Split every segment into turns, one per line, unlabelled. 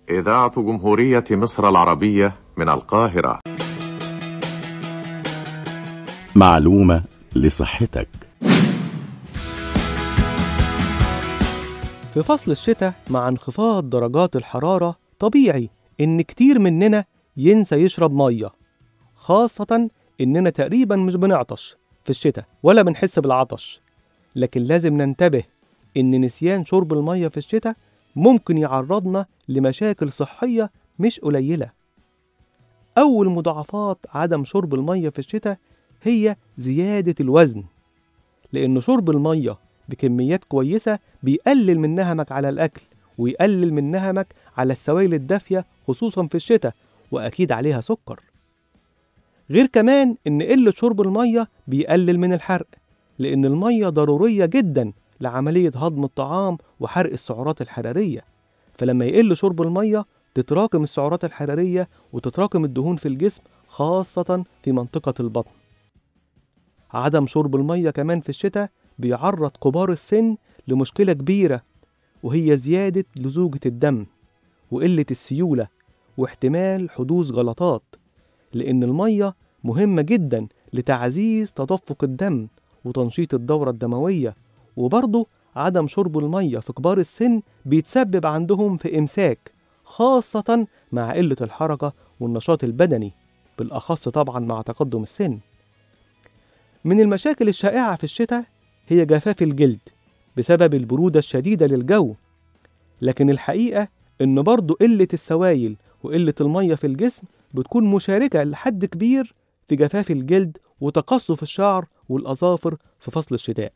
إذاعة جمهورية مصر العربية من القاهرة
معلومة لصحتك
في فصل الشتاء مع انخفاض درجات الحرارة طبيعي إن كتير مننا ينسى يشرب مية خاصة إننا تقريبا مش بنعطش في الشتاء ولا بنحس بالعطش لكن لازم ننتبه إن نسيان شرب المية في الشتاء ممكن يعرضنا لمشاكل صحية مش قليلة أول مضاعفات عدم شرب المية في الشتاء هي زيادة الوزن لأن شرب المية بكميات كويسة بيقلل من نهمك على الأكل ويقلل من نهمك على السوائل الدافية خصوصا في الشتاء وأكيد عليها سكر غير كمان إن قلة شرب المية بيقلل من الحرق لأن المية ضرورية جدا لعملية هضم الطعام وحرق السعرات الحرارية فلما يقل شرب المية تتراكم السعرات الحرارية وتتراكم الدهون في الجسم خاصة في منطقة البطن عدم شرب المية كمان في الشتاء بيعرض كبار السن لمشكلة كبيرة وهي زيادة لزوجة الدم وقلة السيولة واحتمال حدوث غلطات لأن المية مهمة جدا لتعزيز تدفق الدم وتنشيط الدورة الدموية وبرضه عدم شرب المية في كبار السن بيتسبب عندهم في إمساك خاصة مع قلة الحركة والنشاط البدني بالأخص طبعا مع تقدم السن من المشاكل الشائعة في الشتاء هي جفاف الجلد بسبب البرودة الشديدة للجو لكن الحقيقة إن برضه قلة السوائل وقلة المية في الجسم بتكون مشاركة لحد كبير في جفاف الجلد وتقصف الشعر والأظافر في فصل الشتاء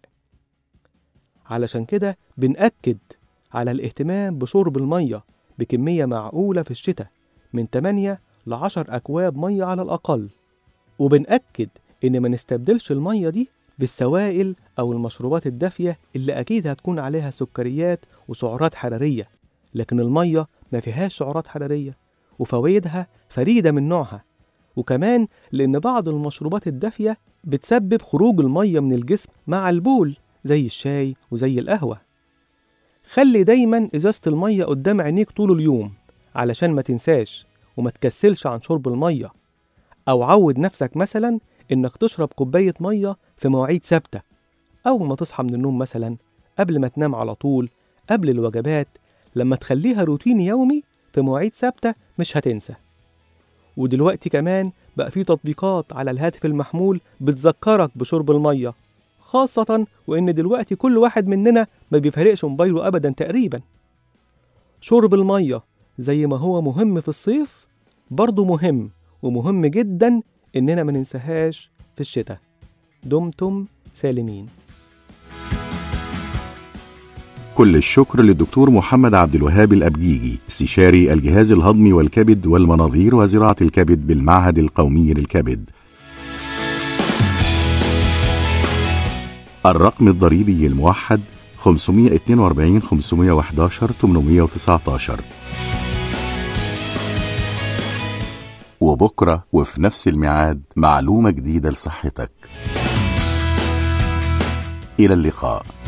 علشان كده بنأكد على الاهتمام بشرب المية بكمية معقولة في الشتاء من 8 ل 10 أكواب مية على الأقل وبنأكد إن ما نستبدلش المية دي بالسوائل أو المشروبات الدافية اللي أكيد هتكون عليها سكريات وسعرات حرارية لكن المية ما فيهاش سعرات حرارية وفوائدها فريدة من نوعها وكمان لأن بعض المشروبات الدافية بتسبب خروج المية من الجسم مع البول زي الشاي وزي القهوة خلي دايما إزازة المية قدام عينيك طول اليوم علشان ما تنساش وما تكسلش عن شرب المية أو عود نفسك مثلا إنك تشرب كوباية مية في مواعيد ثابتة أول ما تصحى من النوم مثلا قبل ما تنام على طول قبل الوجبات لما تخليها روتين يومي في مواعيد ثابتة مش هتنسى ودلوقتي كمان بقى في تطبيقات على الهاتف المحمول بتذكرك بشرب المية خاصة وإن دلوقتي كل واحد مننا ما بيفرقش موبايله أبدا تقريبا شرب المية زي ما هو مهم في الصيف برضه مهم ومهم جدا إننا ما ننساهاش في الشتاء دمتم سالمين
كل الشكر للدكتور محمد عبد الوهاب الأبجيجي استشاري الجهاز الهضمي والكبد والمناظير وزراعة الكبد بالمعهد القومي للكبد الرقم الضريبي الموحد 542 511 819 وبكرة وفي نفس الميعاد معلومة جديدة لصحتك إلى اللقاء